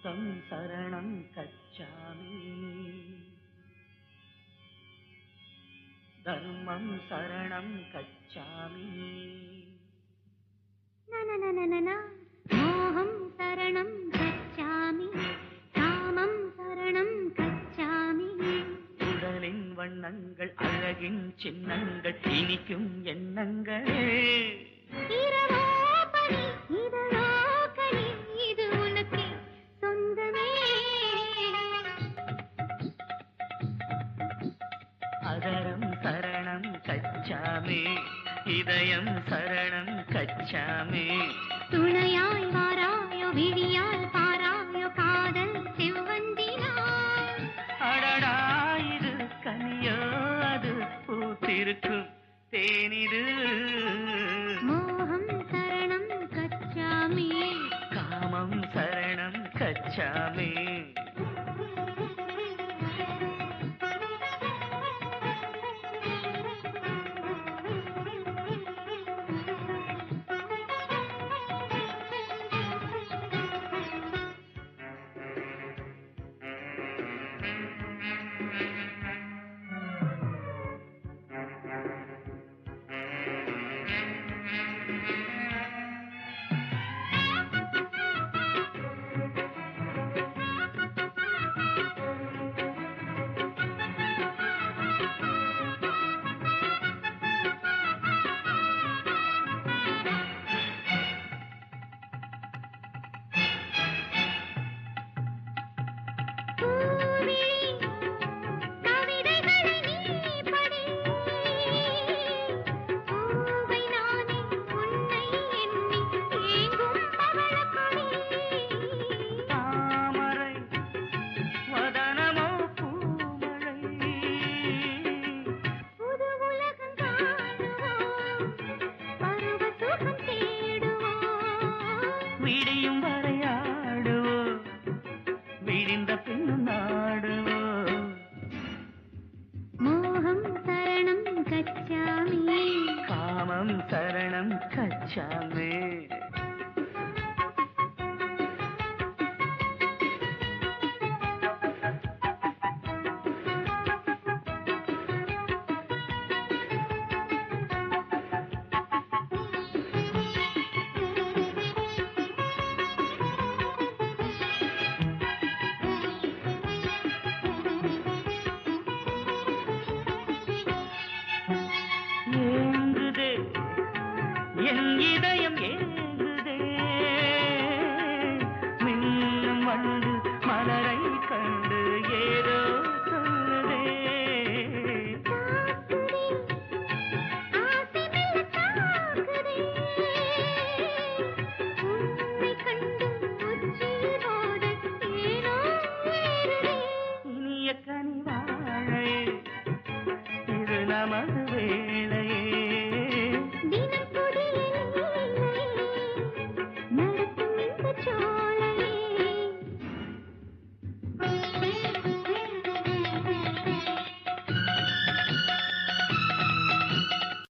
தம் சரணம் கச்சாமி தர்மம் சரணம் கச்சாமி நனனனனன. மோகம் சரணம் கச்சாமி காமம் சரணம் கச்சாமி உடலின் வண்ணங்கள் அழகின் சின்னங்கள் இனிக்கும் எண்ணங்களே இரவோ பனி, இதழோ கனி, இது உனக்கே சொந்தமே அதரம் சரணம் கச்சாமி இதயம் சரணம் கச்சாமி துணையாய் வாராயோ விழியால் பாராயோ காதல் செவ்வந்தினாய் அடடா இது கனியோ அது பூத்திருக்கும் தேனிது மோகம் சரணம் கச்சாமி காமம் சரணம் கச்சாமி பூவிழி கவிதைகளை நீ படி பூவை நானே உன்னை எண்ணி ஏங்கும் பவளக்கொடி தாமரை வதனமோ பூமழை புது உலகம் காணுவோம் பருவ சுகம் தேடுவோம் விடியும் வரையாடுவோ விடிந்த பின்னும் நாடுவோ மோகம் சரணம் கச்சாமி காமம் சரணம் கச்சாமே